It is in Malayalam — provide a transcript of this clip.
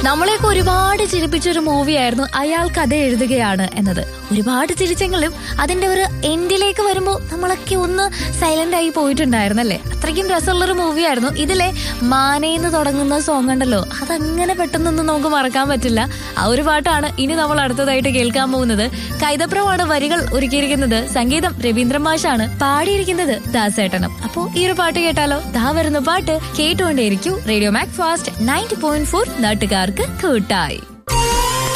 നമ്മളെയൊക്കെ ഒരുപാട് ചിരിപ്പിച്ച ഒരു മൂവിയായിരുന്നു അയാൾ കഥ എഴുതുകയാണ് എന്നത് ഒരുപാട് ചിരിച്ചെങ്കിലും അതിന്റെ ഒരു എൻഡിലേക്ക് വരുമ്പോൾ നമ്മളൊക്കെ ഒന്ന് സൈലന്റ് ആയി പോയിട്ടുണ്ടായിരുന്നല്ലേ അത്രയ്ക്കും രസമുള്ളൊരു മൂവിയായിരുന്നു ഇതിലെ മാനയെന്ന് തുടങ്ങുന്ന സോങ് ഉണ്ടല്ലോ അതങ്ങനെ പെട്ടെന്നൊന്നും നമുക്ക് മറക്കാൻ പറ്റില്ല ആ ഒരു പാട്ടാണ് ഇനി നമ്മൾ അടുത്തതായിട്ട് കേൾക്കാൻ പോകുന്നത് കൈതപ്രമാണ് വരികൾ ഒരുക്കിയിരിക്കുന്നത് സംഗീതം രവീന്ദ്ര മാഷാണ് പാടിയിരിക്കുന്നത് ദാസേട്ടനും അപ്പോ ഈ ഒരു പാട്ട് കേട്ടാലോ ദാ വരുന്ന പാട്ട് കേട്ടുകൊണ്ടേയിരിക്കൂ radio mac fast ninety point four നാട്ടുകാർക്ക് കൂട്ടായി